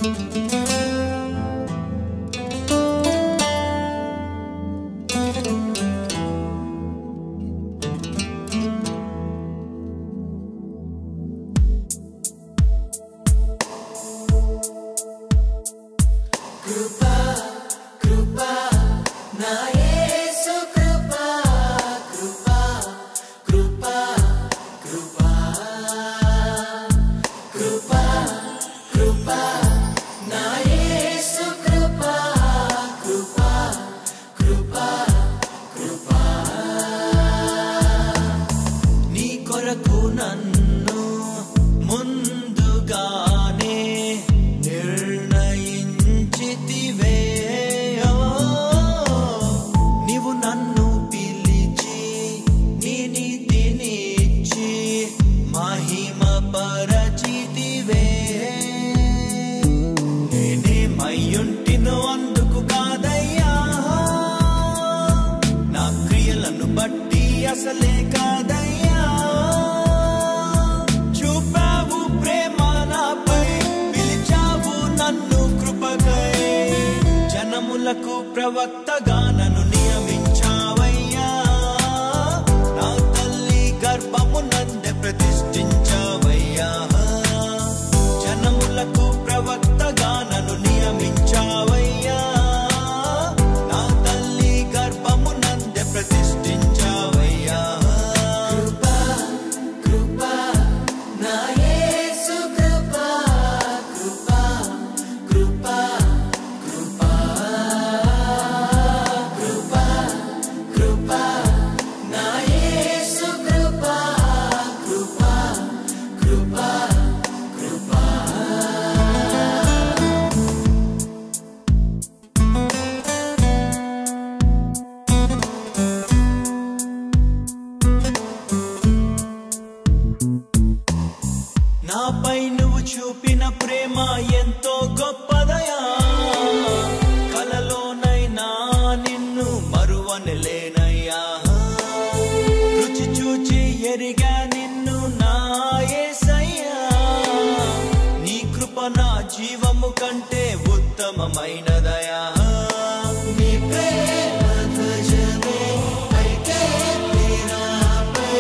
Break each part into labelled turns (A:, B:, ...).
A: నీ కొరకు నన్ను ముందుగానే నిర్ణయించితివే ఓ, నీవు నన్ను పిలిచి నీ నీతినిచ్చి మహిమ పరచితివే నేనేమయ్యుంటినో అందుకు కాదయ్యా నా క్రియలను బట్టి అసలే కాదయ్యా చూపావు ప్రేమ నాపై పిలిచావు నన్ను కృపకై జనములకు ప్రవక్తగా నన్ను నియమించావయ్యా నా తల్లి గర్భము నందె ప్రతిష్ఠించావయ్యా జనములకు ప్రవక్తగా నన్ను నియమించావయ్యా నా తల్లి గర్భము నందె ప్రతిష్ఠించావయ్యా నాపై నువ్వు చూపిన ప్రేమ ఎంతో గొప్పదయా కలలోనైనా నిన్ను మరువనలేనయ్యా రుచి చూచి ఎరిగా నిన్ను నా యేసయ్యా నీ కృప నా జీవము కంటే ఉత్తమమైనదయా నీ ప్రేమ ధ్వజమే పైకే నీరాపై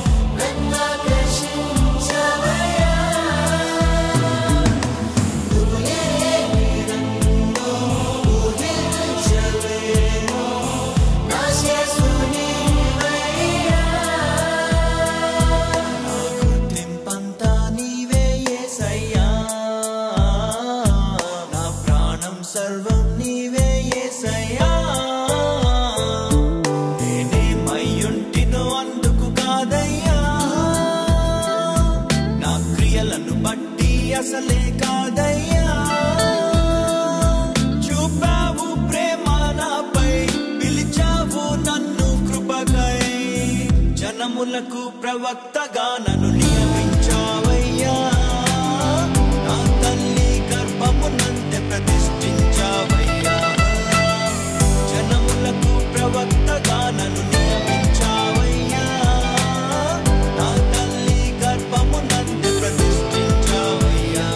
A: నన్నాకర్షించవయ్యా. నువ్వు లేని నన్ను ఊహించలేను. నా యేసు నీవయ్యా. నా గుర్తింపంతా నీవే యేసయ్యా. నా ప్రాణం సర్వం నీవే యేసయ్యా. నేనేమయ్యుంటినో అందుకు కాదయ్యా నా క్రియలను బట్టి అసలే కాదయ్యా చూపావు ప్రేమ నాపై పిలిచావు నన్ను కృపకై జనములకు ప్రవక్తగా నన్ను నియమించావయ్యా నా తల్లి గర్భము నందె ప్రతిష్ఠించావయ్యా జనములకు ప్రవక్తగా నన్ను నియమించావయ్యా నా తల్లి గర్భము నందె ప్రతిష్ఠించావయ్యా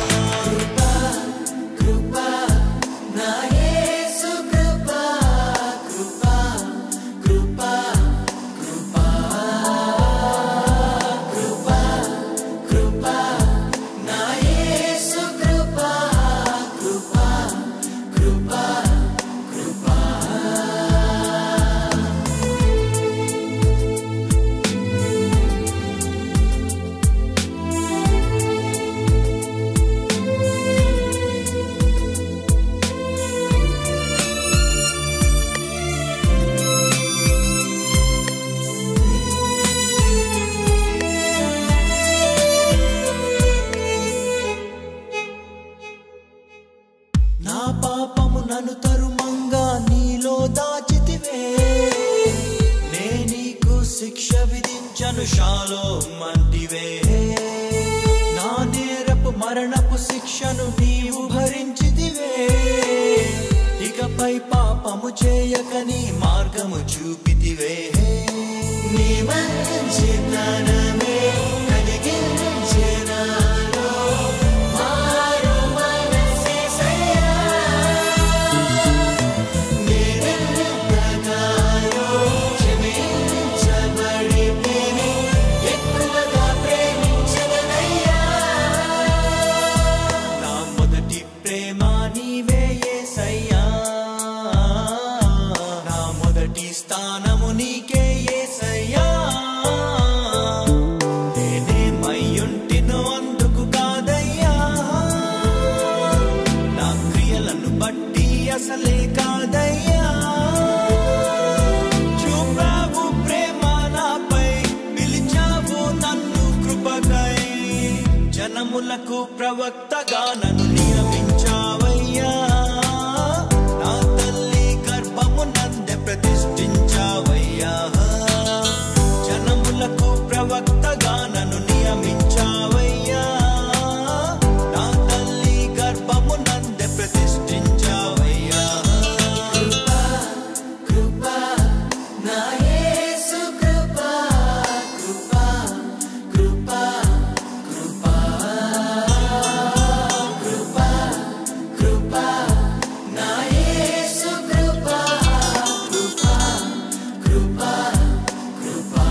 A: నా పాపము నన్ను తరుమంగా నీలో దాచితివే నే నీకు శిక్ష విధించను షాలో మంటివే నా నేరపు మరణపు శిక్షను నీవు భరించితివే ఇకపై పాపము చేయకని మార్గము చూపితివే నీ మంచి జ్ఞానమే కలిగించే నాలో మారు మనసే ప్రవక్తగా నన్ను నియమించావయ్యా నా తల్లి గర్భము నందె ప్రతిష్ఠించావయ్యా జనములకు ప్రవక్తగా నన్ను నియమించావయ్యా నా తల్లి గర్భము నందె ప్రతిష్ఠించావయ్యా కృపా నా యేసు కృపా కృపా కృపా కృపా కృపా కృపా నా యేసు కృపా కృపా కృపా కృపా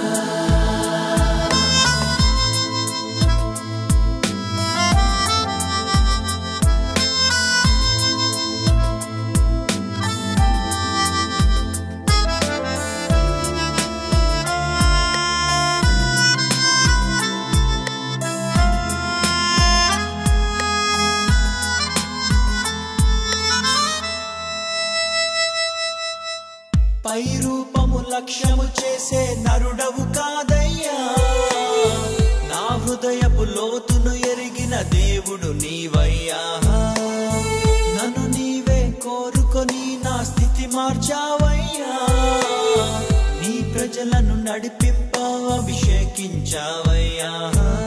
A: పై రూపము లక్ష్యము చేసే నరుడవు కాదయ్యా నా హృదయపు లోతును ఎరిగిన దేవుడు నీవయ్యా నన్ను నీవే కోరుకొని నా స్థితి మార్చావయ్యా నీ ప్రజలను నడిపింప అభిషేకించావయ్యా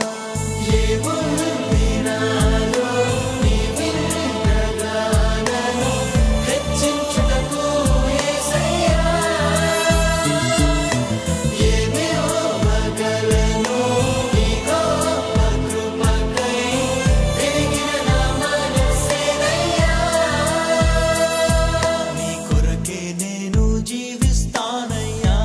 A: ఏముంది నాలో నీ విన్నగానను హెచ్చించుటకు యేసయ్యా ఏమి ఇవ్వగలను నీ గొప్ప కృపకై విరిగిన నా మనస్సేనయ్యా నీ కొరకే నేను జీవిస్తానయ్యా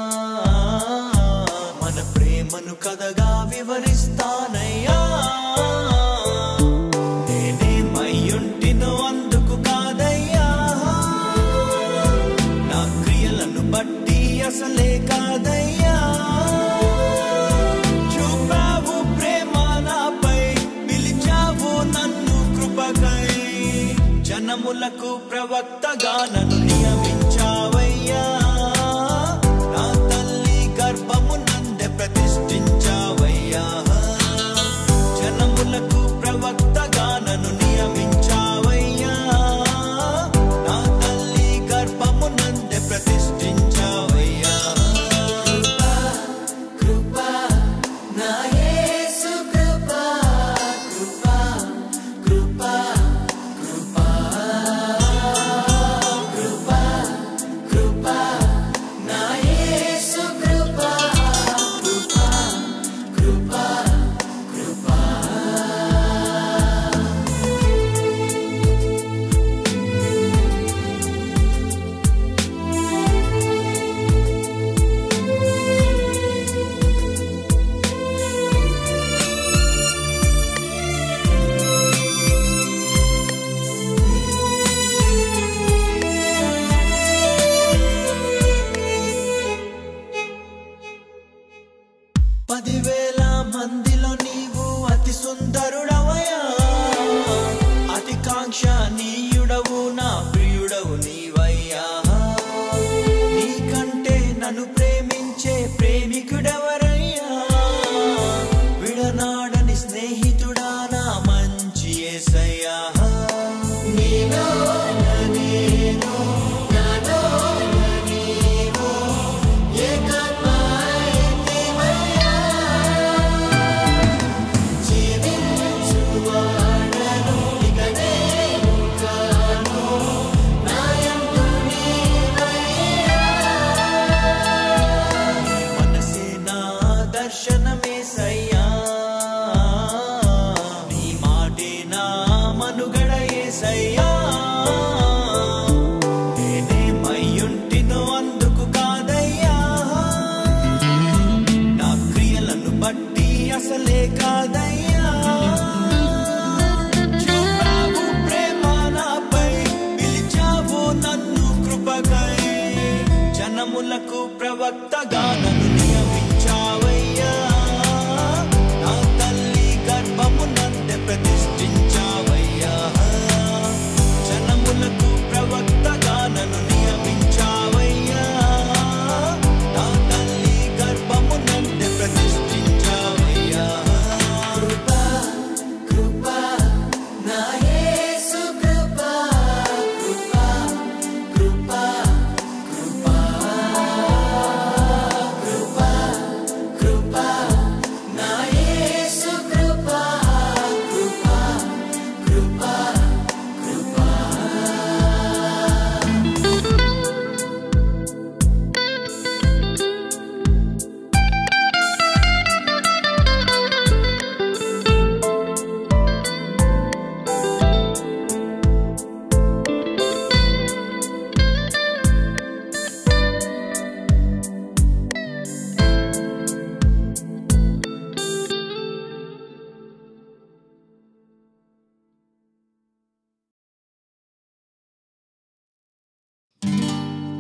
A: మన ప్రేమను కథగా వివరిస్తానయ్యా నేనేమయ్యుంటినో అందుకు కాదయ్యా నా క్రియలను బట్టి అసలే కాదయ్యా చూపావు ప్రేమ నాపై పిలిచావు నన్ను కృపకై జనములకు ప్రవక్తగా నన్ను నియమించావయ్యా నా తల్లి గర్భము నందె ప్రతిష్ఠించావయ్యా జనములకు ప్రవక్తగా నన్ను నియమించావయ్యా నా తల్లి గర్భము నందె ప్రతిష్ఠించావయ్యా కృపా నా యేసు కృపా కృపా కృపా కృపా కృపా కృపా నా యేసు కృపా కృపా కృపా కృపా పదివేల మందిలో నీవు అతి సుందరుడవయా అతి కాంక్షణీయుడవు నా ప్రియుడవు నీవయ్యా నీకంటే నన్ను ప్రేమించే ప్రేమికుడెవరయ్యా విడనాడని స్నేహితుడా నా మంచి యేసయ్యా నీలో నేను నాలో నీవు ఏకమైతివయ్యా జీవించువాడను ఇక నేను కాను నాయందు నీవయ్యా మనసే నా దర్శనమేసయ్యా నీ మాటే నా మనుగడ ఏసయ్యా